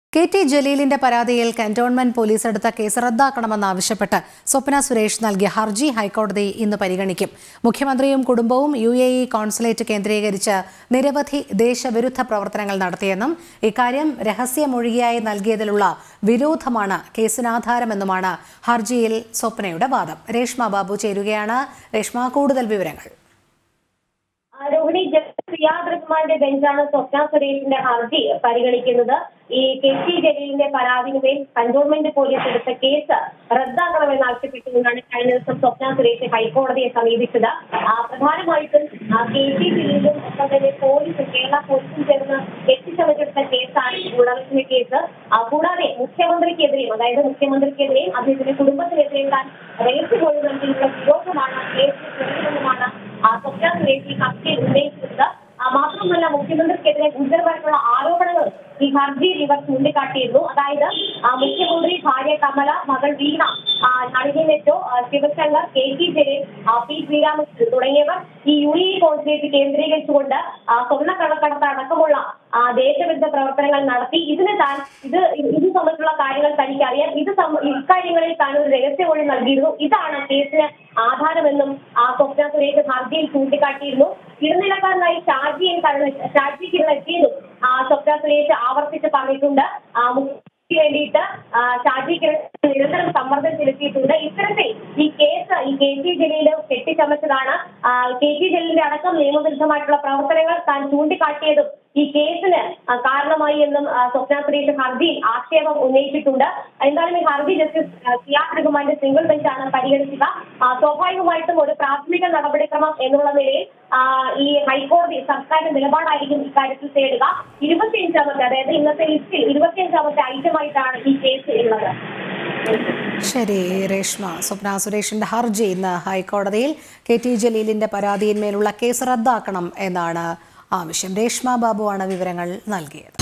K T ജലീലിന്റെ പരാതിയിൽ cantonment police എടുത്ത കേസ് റദ്ദാക്കണമെന്നാവശ്യപ്പെട്ട് സ്വപ്ന സുരേഷ് നൽകിയ ഹർജി ഹൈക്കോടതി ഇന്ന് പരിഗണിക്കും മുഖ്യമന്ത്രിയും കുടുംബവും യു എ ഇ കോൺസുലേറ്റ് കേന്ദ്രീകരിച്ച് നിരവധി ദേശവിരുദ്ധ പ്രവർത്തനങ്ങൾ നടത്തിയെന്നും ഇക്കാര്യം രഹസ്യമൊഴിയായി നൽകിയതിലുള്ള വിരോധമാണ് കേസിനാധാരമെന്നുമാണ് ഹർജിയിൽ സ്വപ്നയുടെ വാദം രേഷ്മ ബാബു ചേരുകയാണ് രേഷ്മ കൂടുതൽ വിവരങ്ങൾ രോഹിണി ജസ്റ്റിസ് റിയാദ് റഹ്മാന്റെ ബെഞ്ചാണ് സ്വപ്ന സുരേഷിന്റെ ഹർജി പരിഗണിക്കുന്നത് ഈ കെ ടി ജലീലിന്റെ പരാതിയിന്മേൽ കന്റോൺമെന്റ് പോലീസ് എടുത്ത കേസ് റദ്ദാക്കണമെന്ന് ആവശ്യപ്പെട്ടുകൊണ്ടാണ് കഴിഞ്ഞ ദിവസം സ്വപ്ന സുരേഷ് ഹൈക്കോടതിയെ സമീപിച്ചത് ആ, പ്രധാനമായിട്ടും ആ, കെ ടി ജലീലും ഒപ്പം തന്നെ പോലീസും കേരള പോലീസും ചേർന്ന് കെട്ടിച്ചമച്ചെടുത്ത കേസാണ് ഈ ഗൂഢാലോചന കേസ് ആ, കൂടാതെ മുഖ്യമന്ത്രിക്കെതിരെയും അതായത് മുഖ്യമന്ത്രിക്കെതിരെയും അദ്ദേഹത്തിന്റെ കുടുംബത്തിനെതിരെയും താൻ രഹസ്യമൊഴി നൽകിയിട്ടുള്ള വിരോധമാണ് കേസിന് പ്രതികരണമാണ് ആ സ്വപ്ന സുരേഷ് ഈ ഹർജിയിൽ ഉന്നയിച്ചിട്ടുണ്ട് ആ, മാത്രമല്ല മുഖ്യമന്ത്രിക്കെതിരെ ഗുരുതരമായിട്ടുള്ള ആരോപണങ്ങൾ ഈ ഹർജിയിൽ ഇവർ ചൂണ്ടിക്കാട്ടിയിരുന്നു അതായത് ആ, മുഖ്യമന്ത്രി ഭാര്യ കമല മകൾ വീണ ആ, നളിനി നെറ്റോ ആ, ശിവശങ്കർ കെ ടി ജലീൽ ആ, പി ശ്രീരാമകൃഷ്ണൻ തുടങ്ങിയവർ ഈ യു എ കോൺസുലേറ്റ് കേന്ദ്രീകരിച്ചുകൊണ്ട് ആ, സ്വർണ്ണ കള്ളക്കടത്ത് അടക്കമുള്ള ആ, ദേശവിരുദ്ധ പ്രവർത്തനങ്ങൾ നടത്തി ഇതിന് താൻ ഇത് ഇത് സംബന്ധിച്ചുള്ള കാര്യങ്ങൾ തനിക്ക് അറിയാം ഇത് സംബ- ഇക്കാര്യങ്ങളിൽ താൻ ഒരു രഹസ്യമൊഴി നൽകിയിരുന്നു ഇതാണ് കേസിന് ആധാരമെന്നും ആ സ്വപ്ന സുരേഷ് ഹർജിയിൽ ചൂണ്ടിക്കാട്ടിയിരുന്നു ഇടനിലക്കാരനായി ഷാജിയെ കടന്ന് ഷാജിക്ക് ഇന്ന് എത്തിയതും ആ സ്വപ്ന സുരേഷ് ആവർത്തിച്ച് പറഞ്ഞിട്ടുണ്ട് ആ മുഖ്യമന്ത്രിക്ക് വേണ്ടിയിട്ട് ആ, ഷാജിക്ക് നിരന്തരം സമ്മർദ്ദം ചെലുത്തിയിട്ടുണ്ട് ഇത്തരത്തിൽ ഈ കേസ് ഈ കെ ടി ജലീല് കെട്ടിച്ചമച്ചതാണ് ആ, കെ ടി ജലീലിന്റെ അടക്കം നിയമവിരുദ്ധമായിട്ടുള്ള പ്രവർത്തനങ്ങൾ താൻ ചൂണ്ടിക്കാട്ടിയതും ഈ കേസിന് ആ, കാരണമായി എന്നും ആ, സ്വപ്ന സുരേഷ് ഹർജിയിൽ ആക്ഷേപം ഉന്നയിച്ചിട്ടുണ്ട് എന്തായാലും ഈ ഹർജി ജസ്റ്റിസ് ആ, സിയാദ് റഹ്മാന്റെ സിംഗിൾ ബെഞ്ചാണ് പരിഗണിക്കുക ആ, സ്വാഭാവികമായിട്ടും ഒരു പ്രാഥമിക നടപടിക്രമം എന്നുള്ള നിലയിൽ ആ, ഈ ഹൈക്കോടതി സർക്കാരിന്റെ നിലപാടായിരിക്കും ഇക്കാര്യത്തിൽ തേടുക ഇരുപത്തിയഞ്ചാമത്തെ അതായത് ഇന്നത്തെ ലിസ്റ്റിൽ ഇരുപത്തിയഞ്ചാമത്തെ ഐറ്റമായിട്ടാണ് ഈ കേസ് ഉള്ളത് ശരി രേഷ്മ സ്വപ്ന സുരേഷിന്റെ ഹർജി ഇന്ന് ഹൈക്കോടതിയിൽ കെ ടി ജലീലിന്റെ പരാതിയിന്മേലുള്ള കേസ് റദ്ദാക്കണം എന്നാണ് ആവശ്യം രേഷ്മ ബാബുവാണ് വിവരങ്ങൾ നൽകിയത്